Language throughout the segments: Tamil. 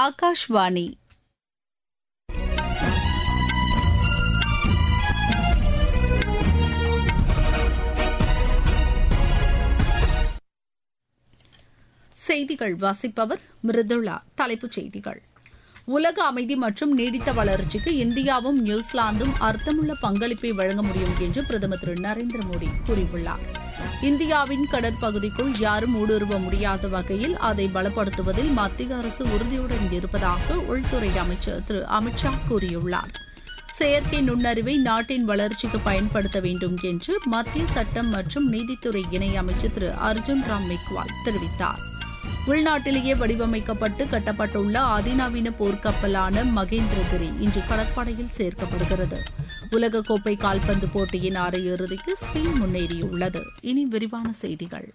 ஆகாஷ்வாணி செய்திகள் வாசிப்பவர் மிருதுளா தலைப்புச் செய்திகள் உலக அமைதி மற்றும் நீடித்த வளர்ச்சிக்கு இந்தியாவும் நியூசிலாந்தும் அர்த்தமுள்ள பங்களிப்பை வழங்க முடியும் என்று பிரதமர் திரு நரேந்திர மோடி கூறியுள்ளார் இந்தியாவின் கடற்பகுதிக்குள் யாரும் ஊடுருவ முடியாத வகையில் அதை பலப்படுத்துவதில் மத்திய அரசு உறுதியுடன் இருப்பதாக உள்துறை அமைச்சர் திரு அமித் ஷா கூறியுள்ளார் செயற்கை நுண்ணறிவை நாட்டின் வளர்ச்சிக்கு பயன்படுத்த வேண்டும் என்று மத்திய சட்டம் மற்றும் நீதித்துறை இணையமைச்சர் திரு அர்ஜுன் ராம் மெக்வால் தெரிவித்தார் உள்நாட்டிலேயே வடிவமைக்கப்பட்டு கட்டப்பட்டுள்ள அதிநவீன போர்க்கப்பலான மகேந்திரகிரி இன்று கடற்படையில் சேர்க்கப்படுகிறது உலகக்கோப்பை கால்பந்து போட்டியின் அரையிறுதிக்கு ஸ்பெயின் முன்னேறியுள்ளது இனி விரிவான செய்திகள்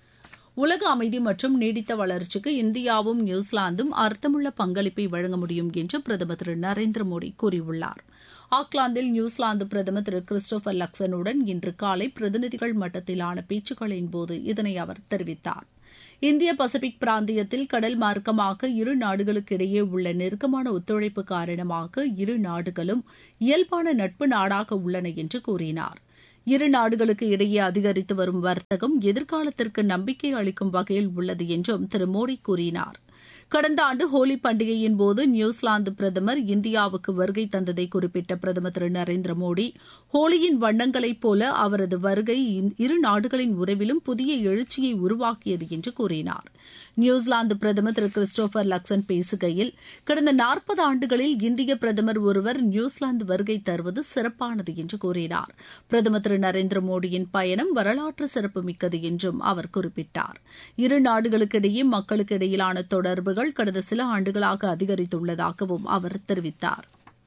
உலக அமைதி மற்றும் நீடித்த வளர்ச்சிக்கு இந்தியாவும் நியூசிலாந்தும் அர்த்தமுள்ள பங்களிப்பை வழங்க முடியும் என்று பிரதமர் திரு நரேந்திர மோடி கூறியுள்ளார் ஆக்லாந்தில் நியூசிலாந்து பிரதமர் திரு கிறிஸ்டோபர் லக்சனுடன் இன்று காலை பிரதிநிதிகள் மட்டத்திலான பேச்சுக்களின் போது இதனை அவர் தெரிவித்தார் இந்திய பசிபிக் பிராந்தியத்தில் கடல் மார்க்கமாக இரு நாடுகளுக்கு இடையே உள்ள நெருக்கமான ஒத்துழைப்பு காரணமாக இரு நாடுகளும் இயல்பான நட்பு நாடாக உள்ளன என்று கூறினார் இரு நாடுகளுக்கு இடையே அதிகரித்து வரும் வர்த்தகம் எதிர்காலத்திற்கு நம்பிக்கை அளிக்கும் வகையில் உள்ளது என்றும் திரு மோடி கூறினார் கடந்த ஆண்டு ஹோலி பண்டிகையின் போது நியூசிலாந்து பிரதமர் இந்தியாவுக்கு வருகை தந்ததை குறிப்பிட்ட பிரதமர் திரு நரேந்திர மோடி ஹோலியின் வண்ணங்களைப் போல அவரது வருகை இரு நாடுகளின் உறவிலும் புதிய எழுச்சியை உருவாக்கியது என்று கூறினார் நியூசிலாந்து பிரதமர் திரு கிறிஸ்டோபர் லக்சன் பேசுகையில் கடந்த நாற்பது ஆண்டுகளில் இந்திய பிரதமர் ஒருவர் நியூசிலாந்து வருகை தருவது சிறப்பானது என்று கூறினார் பிரதமர் திரு நரேந்திர மோடியின் பயணம் வரலாற்று சிறப்புமிக்கது என்றும் அவர் குறிப்பிட்டார் இரு நாடுகளுக்கிடையே மக்களுக்கு இடையிலான தொடர்புகள் கடந்த சில ஆண்டுகளாக அதிகரித்துள்ளதாகவும் அவர் தெரிவித்தார்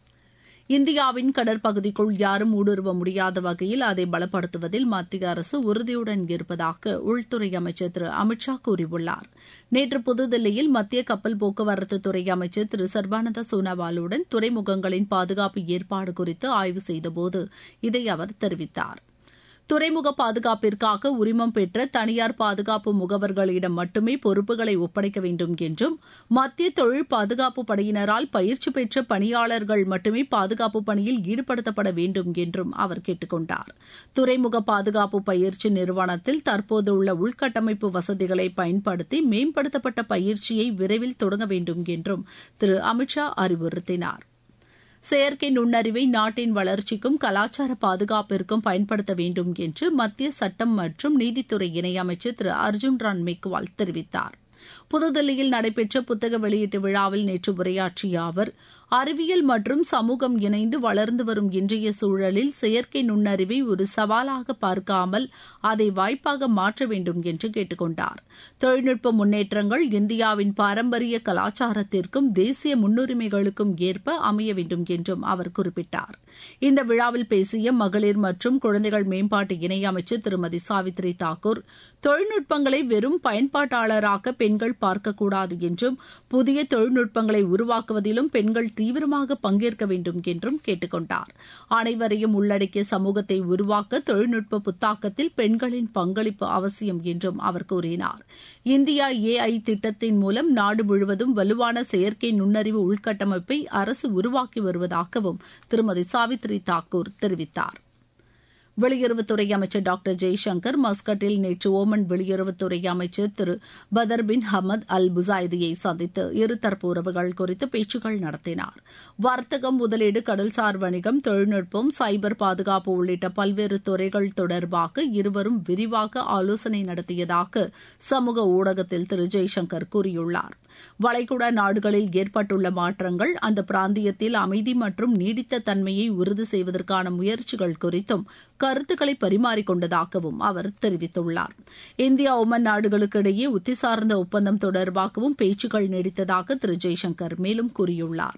இந்தியாவின் கடற்பகுதிக்குள் யாரும் ஊடுருவ முடியாத வகையில் அதை பலப்படுத்துவதில் மத்திய அரசு உறுதியுடன் இருப்பதாக உள்துறை அமைச்சர் திரு அமித் ஷா கூறியுள்ளார் நேற்று புதுதில்லியில் மத்திய கப்பல் போக்குவரத்து துறை அமைச்சர் திரு சர்பானந்த சோனாவாலுடன் துறைமுகங்களின் பாதுகாப்பு ஏற்பாடு குறித்து ஆய்வு செய்தபோது இதை அவர் தெரிவித்தார் துறைமுக பாதுகாப்பிற்காக உரிமம் பெற்ற தனியார் பாதுகாப்பு முகவர்களிடம் மட்டுமே பொறுப்புகளை ஒப்படைக்க வேண்டும் என்றும் மத்திய தொழில் பாதுகாப்பு படையினரால் பயிற்சி பெற்ற பணியாளர்கள் மட்டுமே பாதுகாப்பு பணியில் ஈடுபடுத்தப்பட வேண்டும் என்றும் அவர் கேட்டுக் கொண்டார் துறைமுக பாதுகாப்பு பயிற்சி நிறுவனத்தில் தற்போதுள்ள உள்கட்டமைப்பு வசதிகளை பயன்படுத்தி மேம்படுத்தப்பட்ட பயிற்சியை விரைவில் தொடங்க வேண்டும் என்றும் திரு அமித்ஷா அறிவுறுத்தினார் செயற்கை நுண்ணறிவை நாட்டின் வளர்ச்சிக்கும் கலாச்சார பாதுகாப்பிற்கும் பயன்படுத்த வேண்டும் என்று மத்திய சட்டம் மற்றும் நீதித்துறை இணையமைச்சர் திரு அர்ஜுன் ராம் மெக்வால் தெரிவித்தார் புதுதில்லியில் நடைபெற்ற புத்தக வெளியீட்டு விழாவில் நேற்று உரையாற்றிய அவர் அறிவியல் மற்றும் சமூகம் இணைந்து வளர்ந்து வரும் இன்றைய சூழலில் செயற்கை நுண்ணறிவை ஒரு சவாலாக பார்க்காமல் அதை வாய்ப்பாக மாற்ற வேண்டும் என்று கேட்டுக்கொண்டார் தொழில்நுட்ப முன்னேற்றங்கள் இந்தியாவின் பாரம்பரிய கலாச்சாரத்திற்கும் தேசிய முன்னுரிமைகளுக்கும் ஏற்ப அமைய வேண்டும் என்றும் அவர் குறிப்பிட்டார் இந்த விழாவில் பேசிய மகளிர் மற்றும் குழந்தைகள் மேம்பாட்டு இணையமைச்சர் திருமதி சாவித்ரி தாக்கூர் தொழில்நுட்பங்களை வெறும் பயன்பாட்டாளராக பெண்கள் பார்க்கக்கூடாது என்றும் புதிய தொழில்நுட்பங்களை உருவாக்குவதிலும் பெண்கள் தீவிரமாக பங்கேற்க வேண்டும் என்றும் கேட்டுக்கொண்டார் அனைவரையும் உள்ளடக்கிய சமூகத்தை உருவாக்க தொழில்நுட்ப புத்தாக்கத்தில் பெண்களின் பங்களிப்பு அவசியம் என்றும் அவர் கூறினார் இந்தியா ஏஐ திட்டத்தின் மூலம் நாடு முழுவதும் வலுவான செயற்கை நுண்ணறிவு உள்கட்டமைப்பை அரசு உருவாக்கி வருவதாகவும் திருமதி சாவித்ரி தாக்கூர் தெரிவித்தார் வெளியுறவுத்துறை அமைச்சர் டாக்டர் ஜெய்சங்கர் மஸ்கட்டில் நேற்று ஓமன் வெளியுறவுத்துறை அமைச்சர் திரு பதர் பின் ஹமத் அல் புசாய்தியை சந்தித்து இருதரப்பு உறவுகள் குறித்து பேச்சுக்கள் நடத்தினார் வர்த்தகம் முதலீடு கடல்சார் வணிகம் தொழில்நுட்பம் சைபர் பாதுகாப்பு உள்ளிட்ட பல்வேறு துறைகள் தொடர்பாக இருவரும் விரிவாக ஆலோசனை நடத்தியதாக சமூக ஊடகத்தில் திரு ஜெய்சங்கர் கூறியுள்ளார் வளைகுடா நாடுகளில் ஏற்பட்டுள்ள மாற்றங்கள் அந்த பிராந்தியத்தில் அமைதி மற்றும் நீடித்த தன்மையை உறுதி செய்வதற்கான முயற்சிகள் குறித்தும் கருத்துக்களை பரிமாறிக்கொண்டதாகவும் அவர் தெரிவித்துள்ளார் இந்தியா ஒமன் நாடுகளுக்கு இடையே உத்தி சார்ந்த ஒப்பந்தம் தொடர்பாகவும் பேச்சுக்கள் நீடித்ததாக திரு ஜெய்சங்கர் மேலும் கூறியுள்ளார்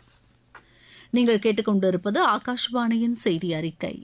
நீங்கள் கேட்டுக்கொண்டிருப்பது ஆகாஷ்வாணியின் செய்தி அறிக்கை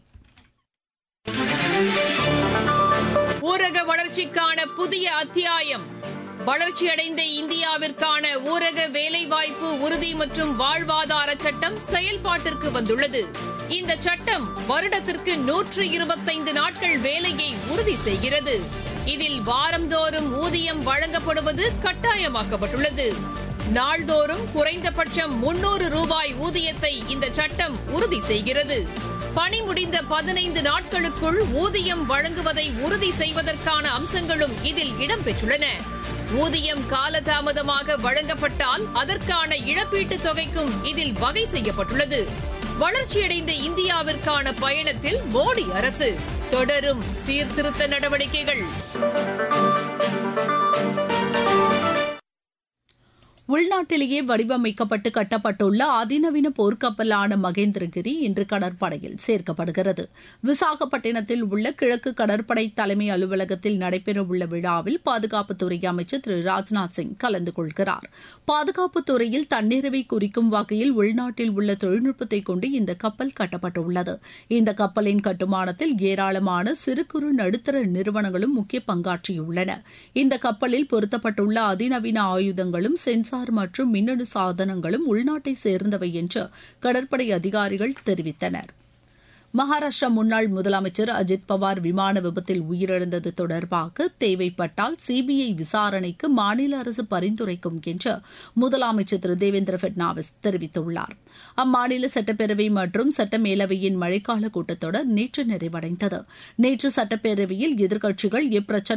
ஊரக வளர்ச்சிக்கான புதிய அத்தியாயம் வளர்ச்சியடைந்த இந்தியாவிற்கான ஊரக வேலைவாய்ப்பு உறுதி மற்றும் வாழ்வாதார சட்டம் செயல்பாட்டிற்கு வந்துள்ளது இந்த சட்டம் வருடத்திற்கு நூற்று இருபத்தைந்து நாட்கள் வேலையை உறுதி செய்கிறது இதில் வாரந்தோறும் ஊதியம் வழங்கப்படுவது கட்டாயமாக்கப்பட்டுள்ளது நாள்தோறும் குறைந்தபட்சம் முன்னூறு ரூபாய் ஊதியத்தை இந்த சட்டம் உறுதி செய்கிறது பணி முடிந்த பதினைந்து நாட்களுக்குள் ஊதியம் வழங்குவதை உறுதி செய்வதற்கான அம்சங்களும் இதில் இடம்பெற்றுள்ளன ஊதியம் காலதாமதமாக வழங்கப்பட்டால் அதற்கான இழப்பீட்டுத் தொகைக்கும் இதில் வகை செய்யப்பட்டுள்ளது வளர்ச்சியடைந்த இந்தியாவிற்கான பயணத்தில் மோடி அரசு தொடரும் சீர்திருத்த நடவடிக்கைகள் உள்நாட்டிலேயே வடிவமைக்கப்பட்டு கட்டப்பட்டுள்ள அதிநவீன போர்க்கப்பலான மகேந்திரகிரி இன்று கடற்படையில் சேர்க்கப்படுகிறது விசாகப்பட்டினத்தில் உள்ள கிழக்கு கடற்படை தலைமை அலுவலகத்தில் நடைபெறவுள்ள விழாவில் பாதுகாப்புத்துறை அமைச்சர் திரு ராஜ்நாத் சிங் கலந்து கொள்கிறார் பாதுகாப்புத் துறையில் தன்னிறைவை குறிக்கும் வகையில் உள்நாட்டில் உள்ள தொழில்நுட்பத்தை கொண்டு இந்த கப்பல் கட்டப்பட்டுள்ளது இந்த கப்பலின் கட்டுமானத்தில் ஏராளமான சிறு குறு நடுத்தர நிறுவனங்களும் முக்கிய பங்காற்றியுள்ளன இந்த கப்பலில் பொருத்தப்பட்டுள்ள அதிநவீன ஆயுதங்களும் சென்சார் மற்றும் மின்னணு சாதனங்களும் உள்நாட்டை சேர்ந்தவை என்று கடற்படை அதிகாரிகள் தெரிவித்தனர் மகாராஷ்டிரா முன்னாள் முதலமைச்சர் அஜித் பவார் விமான விபத்தில் உயிரிழந்தது தொடர்பாக தேவைப்பட்டால் சிபிஐ விசாரணைக்கு மாநில அரசு பரிந்துரைக்கும் என்று முதலமைச்சர் திரு தேவேந்திர பட்னாவிஸ் தெரிவித்துள்ளார் அம்மாநில சட்டப்பேரவை மற்றும் சட்டமேலவையின் மழைக்கால கூட்டத்தொடர் நேற்று நிறைவடைந்தது நேற்று சட்டப்பேரவையில் எதிர்க்கட்சிகள் இப்பிரச்சினை